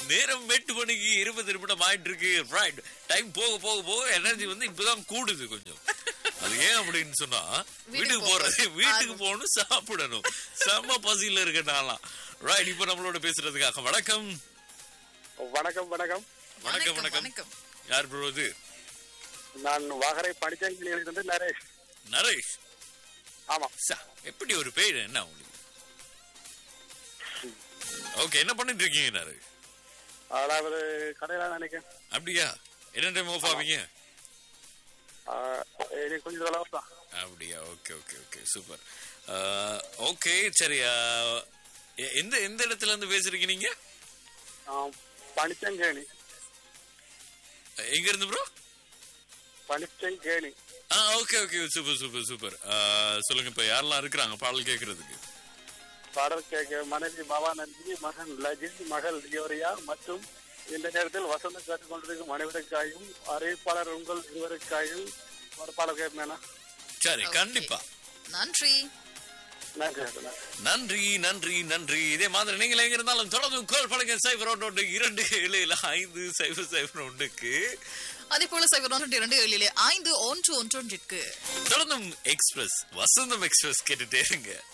நேரம் எட்டு மணிக்கு இருபது நிமிடம் ஆயிட்டு இருக்கு ரைட் டைம் போக போக போக எனர்ஜி வந்து இப்பதான் கூடுது கொஞ்சம் அது ஏன் அப்படின்னு சொன்னா வீட்டுக்கு போறது வீட்டுக்கு போகணும் சாப்பிடணும் செம்ம பசியில இருக்கனாலாம் ரைட் இப்போ நம்மளோட பேசுறதுக்காக வணக்கம் வணக்கம் வணக்கம் வணக்கம் வணக்கம் வணக்கம் யார் ப்ரோ இது நான் வாகரை படிச்சங்கிலிருந்து நரேஷ் நரேஷ் ஆமா சா, எப்படி ஒரு பேர் என்ன உங்களுக்கு ஓகே என்ன பண்ணிட்டு இருக்கீங்க நரேஷ் அதாவது கடையில நினைக்கிறேன் அப்படியா என்ன டைம் ஆஃப் ஆவீங்க ஆஹ், எனக்கு கொஞ்சம் தொலைவு தான் அப்படியா okay okay okay super okay சரி ஆ, எ- எந்த எந்த இடத்துல இருந்து பேசுறீங்க நீங்க பனிச்சங்கேணி எங்க இருந்து ப்ரோ பனிச்சங்கேணி ஆ okay okay super super super சொல்லுங்க இப்ப யாரெல்லாம் இருக்கிறாங்க பாடல் கேட்கறதுக்கு பாடல் கேட்க மனைவி பவானந்தி மகன் லஜித் மகள் லியோரியா மற்றும் இந்த நேரத்தில் வசந்த கேட்டுக்கொண்டிருக்கும் அனைவருக்காயும் அறிவிப்பாளர் உங்கள் இருவருக்காயும் ஒரு பாடல் கேட்பேனா சரி கண்டிப்பா நன்றி நன்றி நன்றி. நன்றி நன்றி நன்றி இதே மாதிரி நீங்க எங்க இருந்தாலும் தொடர்ந்து கால் பண்ணுங்க சைபர் ஒன்று ஒன்று இரண்டு ஏழு ஏழு ஐந்து சைபர் சைபர் ஒன்றுக்கு அதே போல சைபர் ஒன்று இரண்டு ஏழிலே ஐந்து ஒன்று ஒன்றொன்றிற்கு தொடர்ந்தும் எக்ஸ்பிரஸ் வசந்தம் எக்ஸ்பிரஸ் கேட்டுட்டே இருங்க